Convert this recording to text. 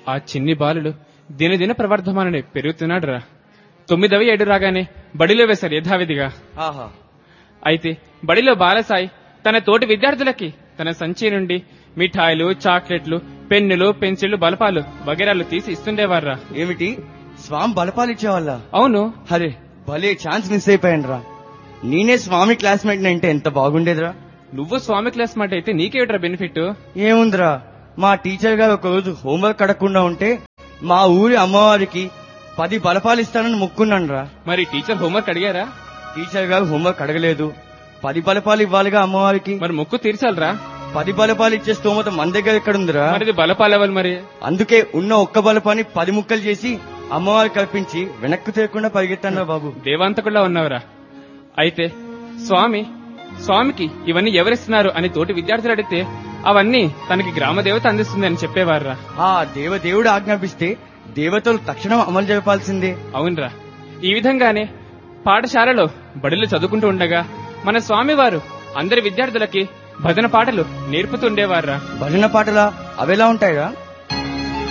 ఆ చిన్ని బాలుడు దినదిన ప్రవర్ధమానని పెరుగుతున్నాడు రా తొమ్మిదవ ఏడు రాగానే బడిలో వేశారు యథావిధిగా ఆహా అయితే బడిలో బాలసాయి తన తోటి విద్యార్థులకి తన సంచి నుండి మిఠాయిలు చాక్లెట్లు పెన్నులు పెన్సిళ్లు బలపాలు వగేరాలు తీసి ఇస్తుండేవారా ఏమిటి స్వామి బలపాలు ఇచ్చేవాళ్ళ అవును అరే భలే ఛాన్స్ మిస్ అయిపోయాను రా నేనే స్వామి క్లాస్మేట్ అంటే ఎంత బాగుండేదిరా నువ్వు స్వామి క్లాస్ మాట అయితే నీకేమిట్రా బెనిఫిట్ ఏముందిరా మా టీచర్ గారు ఒకరోజు హోంవర్క్ అడగకుండా ఉంటే మా ఊరి అమ్మవారికి పది బలపాలు ఇస్తానని మొక్కున్నాను రా మరి టీచర్ హోంవర్క్ అడిగారా టీచర్ గారు హోంవర్క్ అడగలేదు పది బలపాలు ఇవ్వాలిగా అమ్మవారికి మరి మొక్కు తీర్చాలరా పది బలపాలు ఇచ్చే స్తోమత మన దగ్గర ఎక్కడుందిరా మరి ఇది బలపాలెవల్ మరి అందుకే ఉన్న ఒక్క బలపాన్ని పది ముక్కలు చేసి అమ్మవారి కల్పించి వెనక్కు తీయకుండా పరిగెత్తాను బాబు దేవాంతకుల్లా ఉన్నవరా అయితే స్వామి స్వామికి ఇవన్నీ ఎవరిస్తున్నారు అని తోటి విద్యార్థులు అడిగితే అవన్నీ తనకి గ్రామ దేవత అందిస్తుంది అని చెప్పేవారురా ఆ దేవదేవుడు ఆజ్ఞాపిస్తే దేవతలు తక్షణం అమలు జరపాల్సిందే అవునరా ఈ విధంగానే పాఠశాలలో బడులు చదువుకుంటూ ఉండగా మన స్వామివారు అందరి విద్యార్థులకి భజన పాటలు నేర్పుతుండేవారురా భజన పాటలా అవేలా ఉంటాయిరా